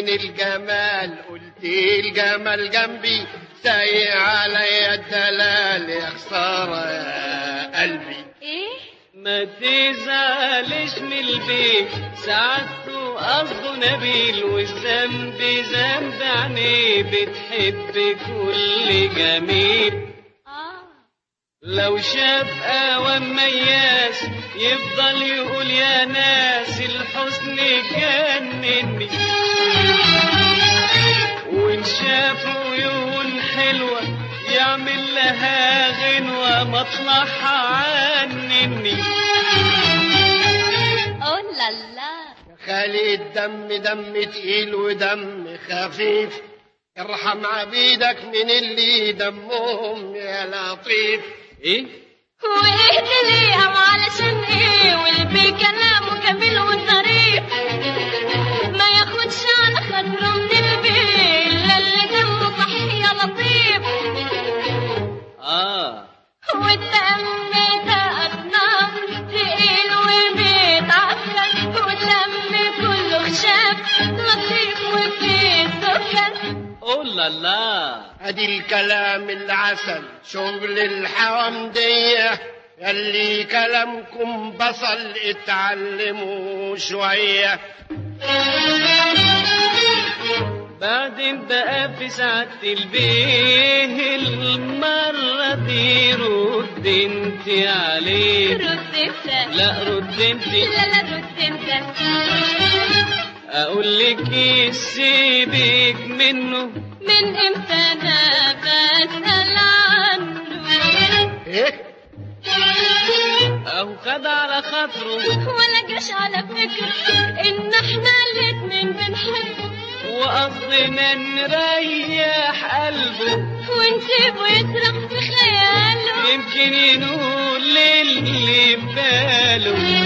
من الجمال قلت الجمال جنبي سايق عليا الدلال يا خسارة يا قلبي ايه ما تزعلش من البيت سعادته قصده نبيل والذنب ذنب عينيه بتحب كل جميل اه لو شاف قوام مياس يفضل يقول يا ناس الحسن جنني وان شاف عيون حلوة يعمل لها غنوة مطلعها عنني اوه لا لا خالي الدم دم تقيل ودم خفيف ارحم عبيدك من اللي دمهم يا لطيف ايه وايه ليه او علشان ايه والبي كلامه جميل وظريف ما ياخدش على خاطره من البي الا اللي دمه صحيح يا لطيف اه والدم ده اصناف تقيل وبيتعفن والدم كله خشاف لطيف وفيه سكر اوه لا لا ادي الكلام العسل شغل الحوامدية يلي كلامكم بصل اتعلموا شوية بعدين بقى في ساعة البيه المرة دي رد انت عليه رد انت لا رد انت لا لا رد انت اقول لك إيه سيبك منه من امتى انا بسأل عنه ايه اهو خد على خاطره ولا جاش على فكرة ان احنا الاتنين بنحبه وقصدنا نريح قلبه ونسيبه يسرح في خياله يمكن ينول للي باله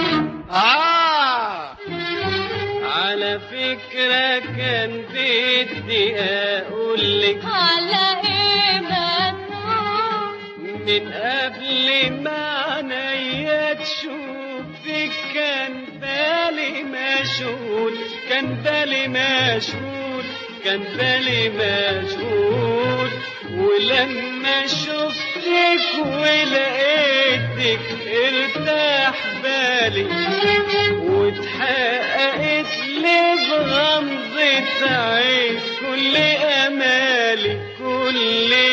اه على فكرة كان بدي اقول لك على ايه مسؤول من قبل ما عينيا تشوفك كان بالي مشغول كان بالي مشغول كان بالي مشغول ولما شفتك ولقيتك ارتاح بالي واتحققت لي بغمضة عين كل امالي كل